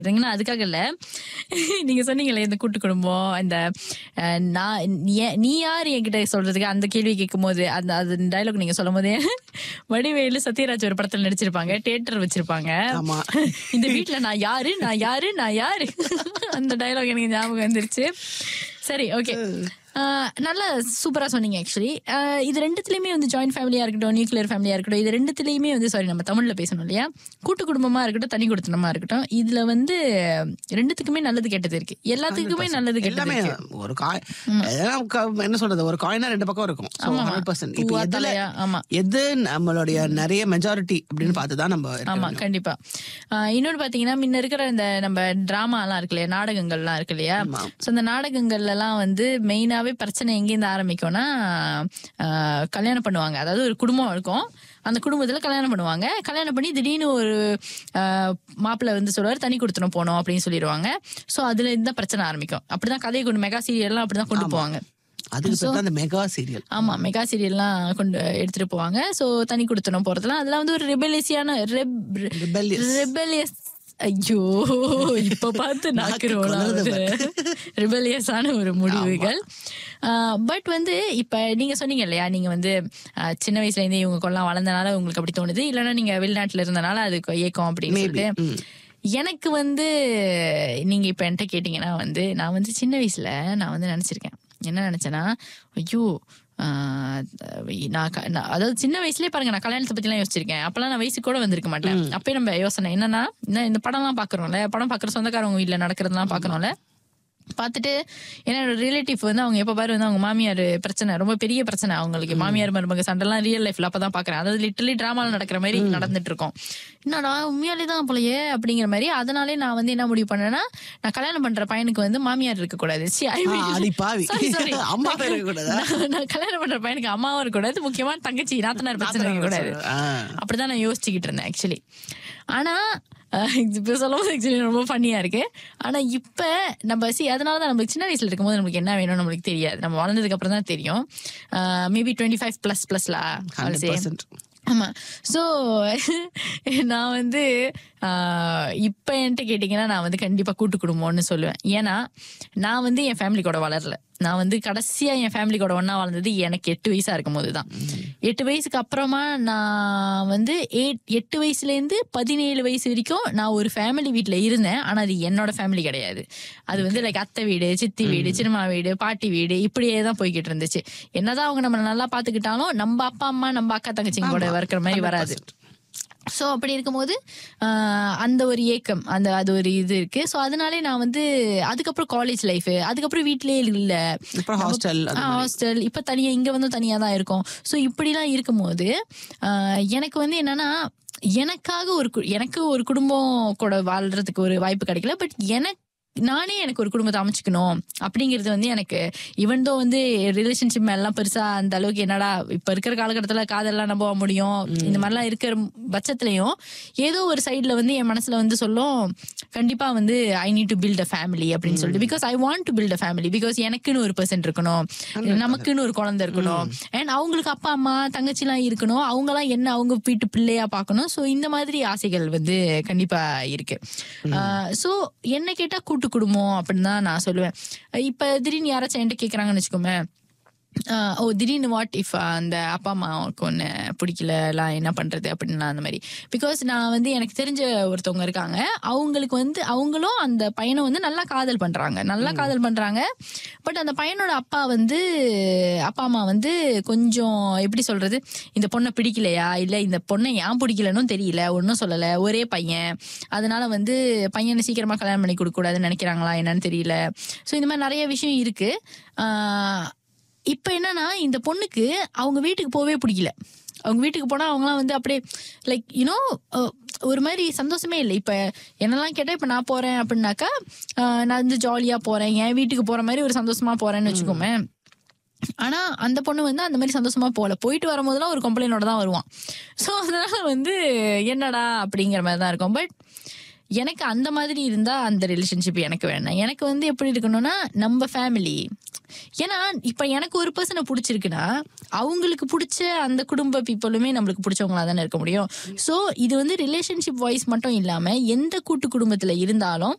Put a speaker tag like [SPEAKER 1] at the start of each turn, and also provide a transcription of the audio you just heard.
[SPEAKER 1] ஏன்னா அதுக்காக இல்ல நீங்க சொன்னீங்களே இந்த கூட்டு குடும்பம் இந்த அஹ், நான் நீ- நீ யார் என்கிட்ட சொல்றதுக்கு அந்த கேள்வி கேட்கும் போது அந்த அது டைலாக் நீங்க சொல்லும் போதே வடிவேலு சத்யராஜ் ஒரு படத்துல நடிச்சிருப்பாங்க தியேட்டர் வச்சிருப்பாங்க
[SPEAKER 2] ஆமா
[SPEAKER 1] இந்த வீட்ல நான் யாரு நான் யாரு நான் யாரு அந்த டைலாக் எனக்கு ஞாபகம் வந்துருச்சு சரி ஓகே நல்லா சூப்பரா சொன்னீங்க ஆக்சுவலி இது ரெண்டுத்துலயுமே வந்து ஜாயிண்ட் ஃபேமிலியா இருக்கட்டும் நியூக்ளியர் ஃபேமிலியா இருக்கட்டும் இது ரெண்டுத்துலயுமே வந்து சாரி நம்ம தமிழ்ல பேசணும் இல்லையா கூட்டு குடும்பமா இருக்கட்டும் தனி குடுத்தனமா இருக்கட்டும் இதுல வந்து ரெண்டுத்துக்குமே நல்லது கெட்டது இருக்கு எல்லாத்துக்குமே நல்லது கெட்டது
[SPEAKER 2] எல்லாமே
[SPEAKER 1] இருக்கு
[SPEAKER 2] ஒரு காய் எல்லாம் க- என்ன சொல்றது ஒரு காயினா ரெண்டு பக்கம் இருக்கும்
[SPEAKER 1] ஆமா.
[SPEAKER 2] ஹண்ட்ரட் பர்சன்ட் இப்போ
[SPEAKER 1] பூவா,
[SPEAKER 2] எதுல
[SPEAKER 1] தலையா, ஆமா.
[SPEAKER 2] எது நம்மளுடைய நிறைய மெஜாரிட்டி அப்படின்னு பார்த்து தான் நம்ம இருக்க
[SPEAKER 1] ஆமா
[SPEAKER 2] வேண்டும்.
[SPEAKER 1] கண்டிப்பா ஆஹ் இன்னொன்னு பாத்தீங்கன்னா முன்ன இருக்கிற இந்த நம்ம டிராமா எல்லாம் இருக்கு இல்லையா நாடகங்கள்லாம் இருக்கு இல்லையா
[SPEAKER 2] ஆமா.
[SPEAKER 1] சோ இந்த நாடகங்கள்ல எல்லாம் வந்து மெயினாவே பிரச்சனை எங்கேருந்து ஆரம்பிக்கும்னா ஆஹ் கல்யாணம் பண்ணுவாங்க அதாவது ஒரு குடும்பம் இருக்கும் அந்த குடும்பத்துல கல்யாணம் பண்ணுவாங்க கல்யாணம் பண்ணி திடீர்னு ஒரு ஆஹ் மாப்பிள்ளை வந்து சொல்லுவாரு தனி கொடுத்துணும் போனோம் அப்படின்னு சொல்லிடுவாங்க சோ அதுல இருந்து தான் பிரச்சனை ஆரம்பிக்கும் அப்படிதான் கதையை கொண்டு மெகா சீரியல்லாம் அப்படிதான் கொண்டு போவாங்க
[SPEAKER 2] அதுக்கு பேர் தான் அந்த மெகா சீரியல்
[SPEAKER 1] ஆமா மெகா சீரியல்லாம் கொண்டு எடுத்துட்டு போவாங்க சோ தனி கொடுத்தனும் போறதுலாம் அதெல்லாம் வந்து ஒரு ரெபெலியஸியான
[SPEAKER 2] Rebellious.
[SPEAKER 1] ரெபெலியஸ் ஐயோ இப்ப பார்த்து நாக்கு
[SPEAKER 2] நாக்கு
[SPEAKER 1] ரோலாவது ரிபெலியஸான ஒரு முடிவுகள் பட் வந்து இப்ப நீங்க சொன்னீங்க இல்லையா நீங்க வந்து ஆஹ், சின்ன வயசுல இருந்தே இவங்க கொல்லாம் வளர்ந்தனால உங்களுக்கு அப்படி தோணுது இல்லைன்னா நீங்க வெளிநாட்டுல இருந்தனால அது ஏக்கம் அப்படின்னு
[SPEAKER 2] Maybe.
[SPEAKER 1] சொல்லிட்டு
[SPEAKER 2] ம்.
[SPEAKER 1] எனக்கு வந்து நீங்க இப்ப என்கிட்ட கேட்டீங்கன்னா வந்து நான் வந்து சின்ன வயசுல நான் வந்து நினைச்சிருக்கேன் என்ன நினைச்சேன்னா ஐயோ ஆஹ், நான் க- நான் அதாவது சின்ன வயசுலயே பாருங்க நான் கல்யாணத்தை பத்தி எல்லாம் யோசிச்சிருக்கேன் அப்பெல்லாம் நான் வயசு கூட வந்திருக்க மாட்டேன் அப்பயே நம்ம யோசனை என்னன்னா இந்த- இந்த படம் எல்லாம் பாக்குறோம்ல படம் பாக்குற சொந்தக்காரவங்க வீட்டுல நடக்கிறதுலாம் பாக்குறோம்ல பார்த்துட்டு என்னோட ரிலேட்டிவ் வந்து அவங்க எப்ப பாரு வந்து அவங்க மாமியார் பிரச்சனை ரொம்ப பெரிய பிரச்சனை அவங்களுக்கு மாமியார் மருமக சண்டைலாம் ரியல் லைஃப்ல அப்பதான் பாக்குறேன் அதாவது லிட்டரலி டிராமால நடக்கிற மாதிரி நடந்துட்டு இருக்கோம் என்னடா உண்மையாலே தான் போலயே அப்படிங்கிற மாதிரி அதனாலே நான் வந்து என்ன முடிவு பண்ணேன்னா நான் கல்யாணம் பண்ற பையனுக்கு வந்து மாமியார் இருக்க கூடாது சி, I mean-
[SPEAKER 2] ஆ, அடி பாவி.
[SPEAKER 1] Sorry, sorry.
[SPEAKER 2] அம்மா பேர் இருக்கக்கூடாதா?
[SPEAKER 1] நான் நான் கல்யாணம் பண்ற பையனுக்கு அம்மாவும் இருக்க கூடாது முக்கியமா தங்கச்சி நாத்தனார் பிரச்சனை இருக்க கூடாது
[SPEAKER 2] ஆ.
[SPEAKER 1] அப்படிதான் நான் யோசிச்சுக்கிட்டு இருந்தேன் ஆக்சுவலி ஆனா அஹ், இப்ப சொல்லும் போது ஆக்சுவலி ரொம்ப ஃபன்னியா இருக்கு ஆனா இப்ப நம்ம சி அதனாலதான் நம்மளுக்கு சின்ன வயசுல இருக்கும்போது நம்மளுக்கு என்ன வேணும்னு நம்மளுக்கு தெரியாது நம்ம வளர்ந்ததுக்கு அப்புறம் தான் தெரியும் மேபி டுவெண்ட்டி ஃபைவ் பிளஸ் பிளஸ்ல
[SPEAKER 2] 100%.
[SPEAKER 1] ஆமா சோ நான் வந்து ஆஹ், இப்ப என்கிட்ட கேட்டீங்கன்னா நான் வந்து கண்டிப்பா கூட்டு குடும்பம்னு சொல்லுவேன் ஏன்னா நான் வந்து என் ஃபேமிலி கூட வளரல நான் வந்து கடைசியா என் ஃபேமிலி கூட ஒண்ணா வளர்ந்தது எனக்கு எட்டு வயசா இருக்கும் போதுதான் எட்டு வயசுக்கு அப்புறமா நான் வந்து eight- எட்டு வயசுல இருந்து பதினேழு வயசு வரைக்கும் நான் ஒரு ஃபேமிலி வீட்ல இருந்தேன் ஆனா அது என்னோட ஃபேமிலி கிடையாது அது வந்து லைக் அத்தை வீடு சித்தி வீடு சினிமா வீடு பாட்டி வீடு இப்படியே தான் போய்கிட்டு இருந்துச்சு என்னதான் அவங்க நம்ம நல்லா பாத்துக்கிட்டாலும் நம்ம அப்பா அம்மா நம்ம அக்கா தங்கச்சிங்க கூட இருக்கிற மாதிரி வராது ஸோ அப்படி இருக்கும்போது ஆஹ், அந்த ஒரு ஏக்கம் அந்த அது ஒரு இது இருக்கு ஸோ அதனாலே நான் வந்து அதுக்கப்புறம் காலேஜ் லைஃப் அதுக்கப்புறம் வீட்லயே இல்ல
[SPEAKER 2] அப்புறம் ஹாஸ்டல்
[SPEAKER 1] ஹாஸ்டல் இப்ப தனியா இங்க வந்து தனியா தான் இருக்கும் ஸோ இப்படிலாம் இருக்கும்போது ஆஹ், எனக்கு வந்து என்னன்னா எனக்காக ஒரு கு- எனக்கு ஒரு குடும்பம் கூட வாழ்றதுக்கு ஒரு வாய்ப்பு கிடைக்கல பட் எனக்கு நானே எனக்கு ஒரு குடும்பத்தை அமைச்சுக்கணும் அப்படிங்கிறது வந்து எனக்கு இவன் தோ வந்து ரிலேஷன்ஷிப் மேலாம் பெருசா அந்த அளவுக்கு என்னடா இப்ப இருக்கிற காலகட்டத்துல காதெல்லாம் நம்ப முடியும் இந்த மாதிரிலாம் இருக்கிற பட்சத்துலயும் ஏதோ ஒரு சைட்ல வந்து என் மனசுல வந்து சொல்லும் கண்டிப்பா வந்து I need to build a family அப்படின்னு சொல்லிட்டு because I want to build a family because எனக்குன்னு ஒரு பர்சன் இருக்கணும் நமக்குன்னு ஒரு குழந்தை இருக்கணும் அண்ட் அவங்களுக்கு அப்பா அம்மா தங்கச்சி எல்லாம் இருக்கணும் அவங்க எல்லாம் என்ன அவங்க வீட்டு பிள்ளையா பார்க்கணும் சோ இந்த மாதிரி ஆசைகள் வந்து கண்டிப்பா இருக்கு சோ என்ன கேட்டா கூட்டு குடும்பம் அப்படின்னு தான் நான் சொல்லுவேன் இப்ப திடீர்னு யாராச்சும் என்கிட்ட கேக்குறாங்கன்னு வச்சுக்கோமே ஆஹ் ஓ திடீர்னு வாட் இஃப் அந்த அப்பா அம்மாவுக்கு ஒன்று பிடிக்கலலாம் என்ன பண்றது அப்படின்னு அந்த மாதிரி பிகாஸ் நான் வந்து எனக்கு தெரிஞ்ச ஒருத்தவங்க இருக்காங்க அவங்களுக்கு வந்து அவங்களும் அந்த பையனை வந்து நல்லா காதல் பண்றாங்க நல்லா காதல் பண்றாங்க பட் அந்த பையனோட அப்பா வந்து அப்பா அம்மா வந்து கொஞ்சம் எப்படி சொல்றது இந்த பொண்ணை பிடிக்கலையா இல்ல இந்த பொண்ணை ஏன் பிடிக்கலன்னு தெரியல ஒன்றும் சொல்லல ஒரே பையன் அதனால வந்து பையனை சீக்கிரமா கல்யாணம் பண்ணி கொடுக்க கூடாதுன்னு நினைக்கிறாங்களா என்னன்னு தெரியல ஸோ இந்த மாதிரி நிறைய விஷயம் இருக்கு ஆஹ் இப்ப என்னன்னா இந்த பொண்ணுக்கு அவங்க வீட்டுக்கு போவே பிடிக்கல அவங்க வீட்டுக்கு போனா அவங்கலாம் வந்து அப்படியே லைக் யூனோ ஒரு மாதிரி சந்தோஷமே இல்லை இப்ப என்னெல்லாம் கேட்டா இப்ப நான் போறேன் அப்படின்னாக்கா அஹ், நான் வந்து ஜாலியா போறேன் என் வீட்டுக்கு போற மாதிரி ஒரு சந்தோஷமா போறேன்னு வச்சுக்கோமே ஆனா அந்த பொண்ணு வந்து அந்த மாதிரி சந்தோஷமா போகல போயிட்டு வரும்போதெல்லாம் ஒரு கம்ப்ளைண்டோட தான் வருவான் ஸோ அதனால வந்து என்னடா அப்படிங்கிற மாதிரி தான் இருக்கும் பட் எனக்கு அந்த மாதிரி இருந்தா அந்த ரிலேஷன்ஷிப் எனக்கு வேணாம் எனக்கு வந்து எப்படி இருக்கணும்னா நம்ம ஃபேமிலி ஏன்னா இப்ப எனக்கு ஒரு பர்சனை பிடிச்சிருக்குன்னா அவங்களுக்கு பிடிச்ச அந்த குடும்ப பீப்புளுமே நம்மளுக்கு பிடிச்சவங்களா தானே இருக்க முடியும் சோ இது வந்து ரிலேஷன்ஷிப் வாய்ஸ் மட்டும் இல்லாம எந்த கூட்டு குடும்பத்துல இருந்தாலும்